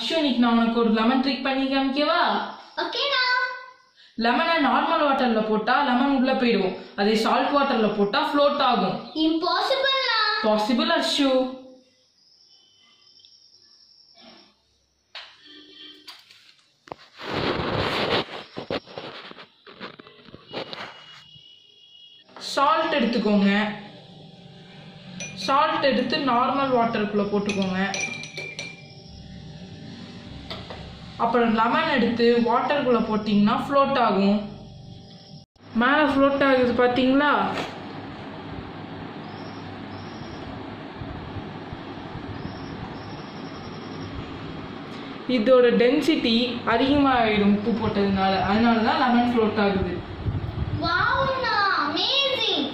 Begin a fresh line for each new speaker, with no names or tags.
அக்ஷு இன்னைக்கு நான் உனக்கு ஒரு லெமன் ட்ரிக் பண்ணி காமிக்கவா
ஓகேடா
லெமனை நார்மல் வாட்டர்ல போட்டா லெமன் உள்ள போயிடும் அதே சால்ட் வாட்டர்ல போட்டா ஃப்ளோட் ஆகும்
இம்பாசிபிள்டா
பாசிபிள் அர்ஷு சால்ட் எடுத்துக்கோங்க சால்ட் எடுத்து நார்மல் வாட்டருக்குள்ள போட்டுக்கோங்க அப்புறம் லெமன் எடுத்து வாட்டருக்குள்ள போட்டிங்கன்னா ஃப்ளோட் ஆகும் மேலே ஃப்ளோட் ஆகுது பார்த்தீங்களா இதோட டென்சிட்டி அதிகமாகிடும் உப்பு போட்டதுனால அதனால தான் லெமன் ஃப்ளோட் ஆகுது